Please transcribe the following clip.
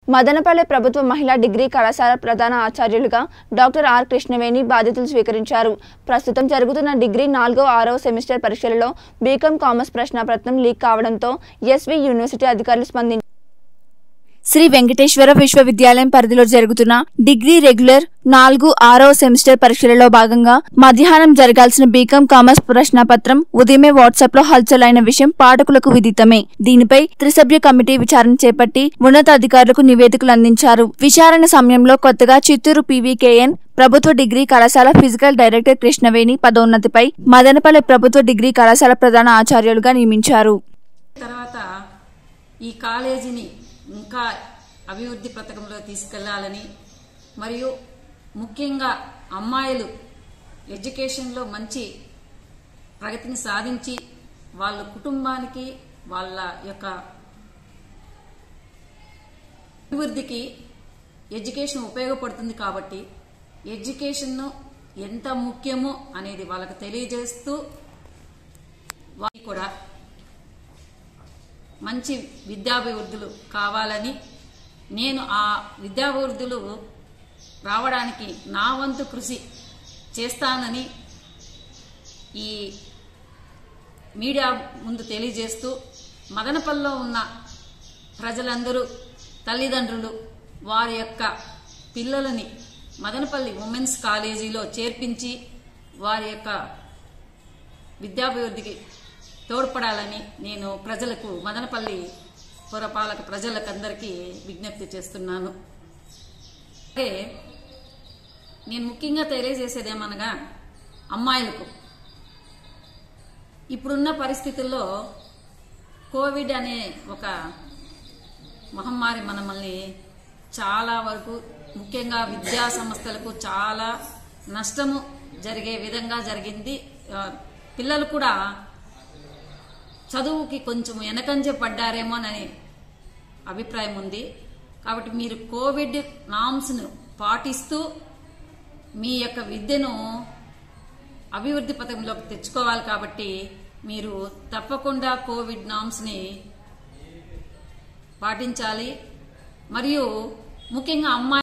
మదనపల్లె ప్రభుత్వ మహిళా డిగ్రీ కళాశాల ప్రధాన ఆచార్యులుగా డాక్టర్ ఆర్ కృష్ణవేణి బాధ్యతలు స్వీకరించారు ప్రస్తుతం జరుగుతున్న డిగ్రీ నాలుగో ఆరవ సెమిస్టర్ పరీక్షలలో బీకాం కామర్స్ ప్రశ్నాపత్రం లీక్ కావడంతో ఎస్వి యూనివర్సిటీ అధికారులు స్పందించారు శ్రీ వెంకటేశ్వర విశ్వవిద్యాలయం పరిధిలో జరుగుతున్న డిగ్రీ రెగ్యులర్ నాలుగు ఆరవ సెమిస్టర్ పరీక్షలలో భాగంగా మధ్యాహ్నం జరగాల్సిన బీకాం కామర్స్ ప్రశ్నపత్రం ఉదయమే వాట్సాప్ లో హల్చల్ అయిన విషయం పాఠకులకు విదితమే దీనిపై త్రిసభ్య కమిటీ విచారణ చేపట్టి ఉన్నతాధికారులకు నివేదికలు అందించారు విచారణ సమయంలో కొత్తగా చిత్తూరు పీవీకేఎన్ ప్రభుత్వ డిగ్రీ కళాశాల ఫిజికల్ డైరెక్టర్ కృష్ణవేణి పదోన్నతిపై మదనపల్లె ప్రభుత్వ డిగ్రీ కళాశాల ప్రధాన ఆచార్యులుగా నియమించారు తర్వాత ఈ కాలేజీని ఇంకా అభివృద్ధి పథకంలో తీసుకెళ్లాలని మరియు ముఖ్యంగా అమ్మాయిలు ఎడ్యుకేషన్లో మంచి ప్రగతిని సాధించి వాళ్ళ కుటుంబానికి వాళ్ళ యొక్క అభివృద్ధికి ఎడ్యుకేషన్ ఉపయోగపడుతుంది కాబట్టి ఎడ్యుకేషన్ను ఎంత ముఖ్యమో అనేది వాళ్ళకి తెలియజేస్తూ వాళ్ళు కూడా మంచి విద్యాభివృద్ధులు కావాలని నేను ఆ విద్యాభివృద్ధులు రావడానికి నా వంతు కృషి చేస్తానని ఈ మీడియా ముందు తెలియజేస్తూ మదనపల్లిలో ఉన్న ప్రజలందరూ తల్లిదండ్రులు వారి యొక్క పిల్లలని మదనపల్లి ఉమెన్స్ కాలేజీలో చేర్పించి వారి యొక్క విద్యాభివృద్ధికి తోడ్పడాలని నేను ప్రజలకు మదనపల్లి పురపాలక ప్రజలకందరికీ విజ్ఞప్తి చేస్తున్నాను అలాగే నేను ముఖ్యంగా తెలియజేసేదేమనగా అమ్మాయిలకు ఇప్పుడున్న పరిస్థితుల్లో కోవిడ్ అనే ఒక మహమ్మారి మనల్ని చాలా వరకు ముఖ్యంగా విద్యా సంస్థలకు చాలా నష్టము జరిగే విధంగా జరిగింది ఆ, పిల్లలు కూడా చదువుకి కొంచెం వెనకంజ పడ్డారేమోనని అభిప్రాయం ఉంది కాబట్టి మీరు కోవిడ్ నామ్స్ను పాటిస్తూ మీ యొక్క విద్యను అభివృద్ధి పథకంలోకి తెచ్చుకోవాలి కాబట్టి మీరు తప్పకుండా కోవిడ్ నామ్స్ని పాటించాలి మరియు ముఖ్యంగా అమ్మాయి